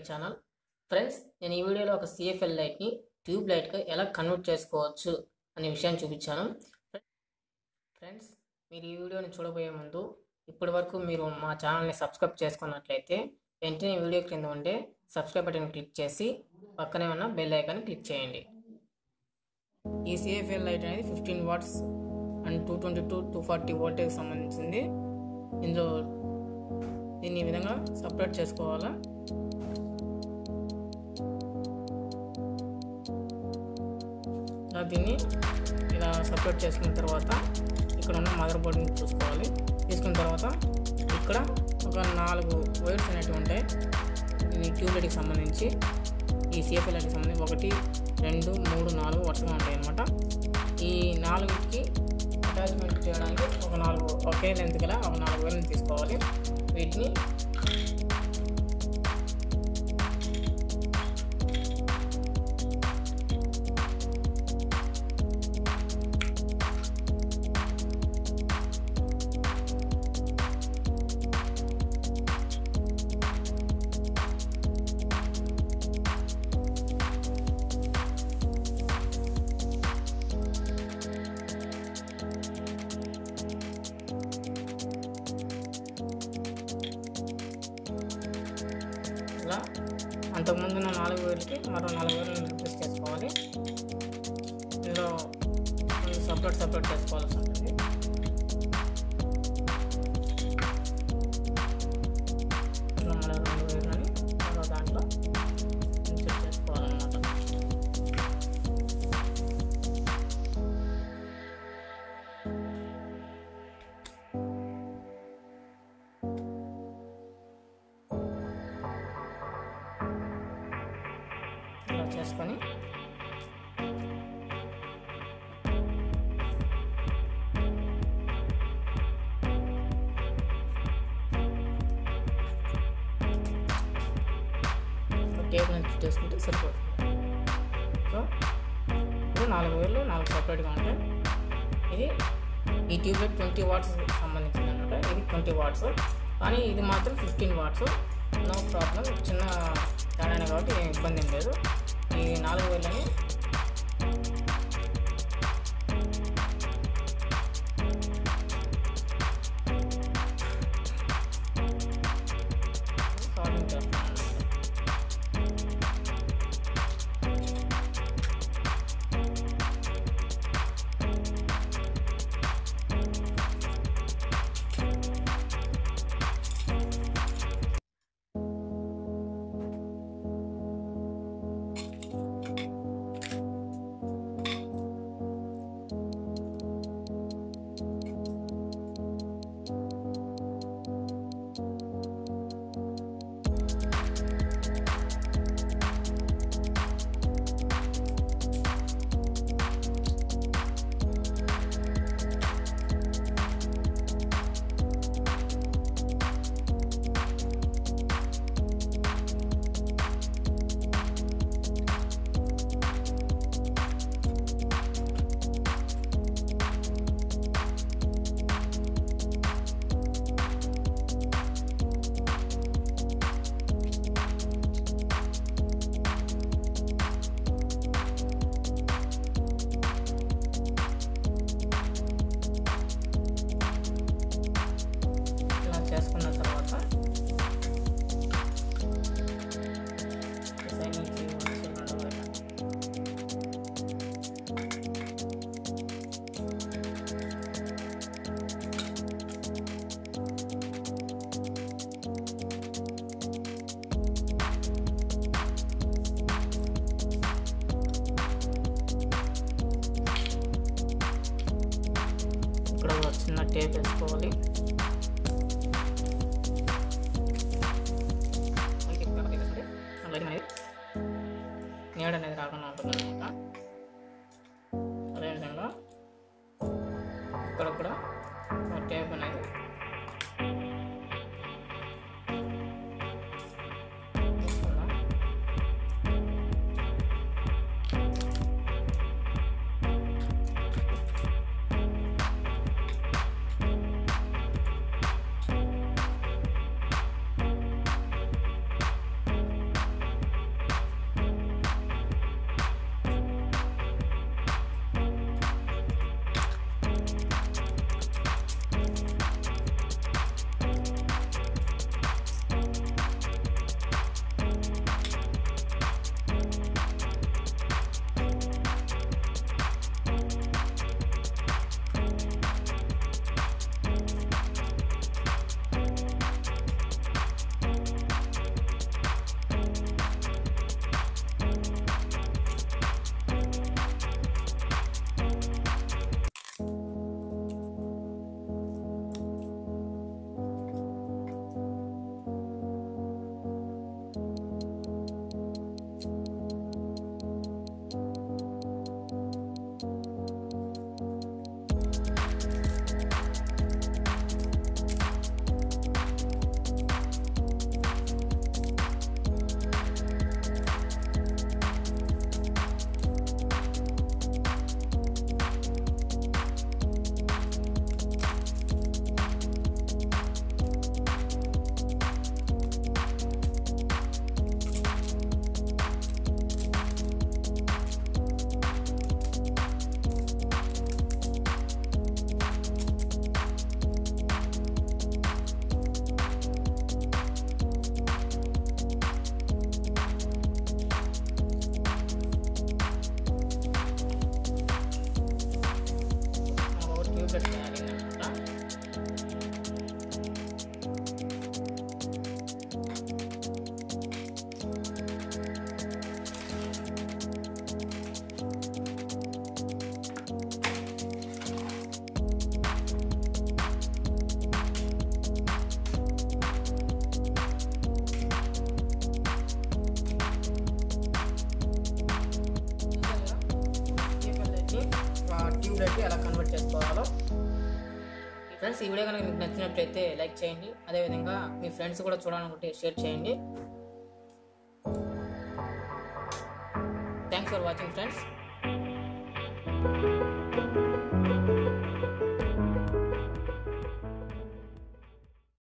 Channel friends నేను ఈ వీడియోలో ఒక సిఎఫ్ఎల్ లైట్ని ట్యూబ్ లైట్గా ఎలా కన్వర్ట్ చేసుకోవచ్చు అనే విషయాన్ని చూపించాను ఫ్రెండ్స్ మీరు ఈ వీడియోని చూడబోయే ముందు ఇప్పటి వరకు మీరు మా ఛానల్ని సబ్స్క్రైబ్ చేసుకున్నట్లయితే వెంటనే వీడియో క్రింద ఉండే సబ్స్క్రైబ్ బటన్ క్లిక్ చేసి పక్కనే ఉన్న బెల్ ఐకాన్ క్లిక్ చేయండి ఈ సిఎఫ్ఎల్ లైట్ అనేది fifteen watts and two twenty two two forty voltage సంబంధించింది ఇందులో దీన్ని ఈ విధంగా సపరేట్ చేసుకోవాలా ఇలా దీన్ని ఇలా సపరేట్ చేసుకున్న తర్వాత ఇక్కడ ఉన్న మదర్ బోర్డ్ని చూసుకోవాలి తీసుకున్న తర్వాత ఇక్కడ ఒక నాలుగు వైర్స్ అనేటివి ఉంటాయి ఇవి ట్యూబ్లైట్కి సంబంధించి ఈ సిఎఫ్ఎల్ఐకి సంబంధించి ఒకటి రెండు మూడు నాలుగు వరుసగా ఉంటాయి అన్నమాట ఈ నాలుగుకి అటాచ్మెంట్ చేయడానికి ఒక నాలుగు ఒకే లెంత్ గల ఒక నాలుగు వేలను తీసుకోవాలి వీటిని ఇలా అంతకుముందు ఉన్న నాలుగు వేలకి మరో నాలుగు వేలు రిప్లేస్ చేసుకోవాలి ఇందులో సపరేట్ సపరేట్ చేసుకోవాల్సి ఉంటుంది ఇలా మన రెండు వేలని మరో దాంట్లో ఇన్సెట్ చేసుకోవాలన్నమాట ఇలా చేసుకొని టేబుల్ నుంచి చేసుకుంటే సరిపోతుంది సో ఇప్పుడు నాలుగు వేలు నాలుగు సపరేట్గా ఉంటాయి ఇది ఈ ట్యూబ్లైట్ ట్వంటీ వాట్స్ సంబంధించింది అనమాట ఇది ట్వంటీ వాట్స్ కానీ ఇది మాత్రం ఫిఫ్టీన్ వాట్స్ నో ప్రాబ్లం చిన్న తేడానే కాబట్టి ఏం ఇబ్బంది ఏం లేదు ఈ నాలుగు వేలని సాల్వింగ్ చేస్తాను ఇలా చేసుకున్న తర్వాత సైడ్ నుంచి వచ్చి రెండు వేల ఇక్కడ ఒక చిన్న టేప్ వేసుకోవాలి అలాగే అనేది నీడ అనేది రాకుండా ఉంటుంది అనమాట అదేవిధంగా ఇక్కడ కూడా ఒక టేప్ అనేది తీసుకుందాం. ట్యూబ్ లైట్కి ఎలా కన్వర్ట్ చేసుకోవాలో ఫ్రెండ్స్ ఈ వీడియో కనుక మీకు నచ్చినట్లయితే లైక్ చేయండి అదేవిధంగా మీ ఫ్రెండ్స్ కూడా చూడాలనుకుంటే షేర్ చేయండి థ్యాంక్స్ ఫర్ వాచింగ్ ఫ్రెండ్స్